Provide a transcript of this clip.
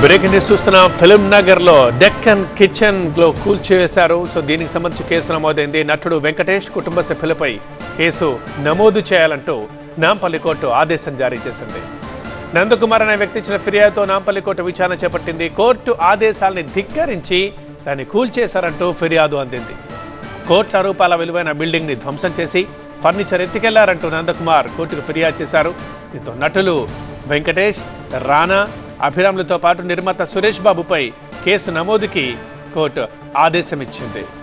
breaking news చూస్తున్నాం film Nagar లో Deccan kitchen లో కూల్చివేశారు సో దీనికి సంబంధించి కేసు నమోదైంది నటుడు వెంకటేష్ కుటుంబ సభ్యులపై కేసు నమోదు చేయాలంటూ నాంపల్లి కోర్టు ఆదేశం జారీ చేసింది నందకుమార్ అనే వ్యక్తి ఇచ్చిన ఫిర్యాదుతో నాంపల్లి కోర్టు విచారణ చేపట్టింది కోర్టు ఆదేశాల్ని ధిక్కరించి దాన్ని కూల్చేశారంటూ ఫిర్యాదు అందింది కోట్ల రూపాయల విలువైన బిల్డింగ్ ని ధ్వంసం చేసి ఫర్నిచర్ ఎత్తికెళ్లారంటూ నందకుమార్ కోర్టుకు ఫిర్యాదు చేశారు దీంతో నటులు వెంకటేష్ రానా అభిరాములతో పాటు నిర్మాత సురేష్ బాబుపై కేసు నమోదుకి కోర్టు ఆదేశం ఇచ్చింది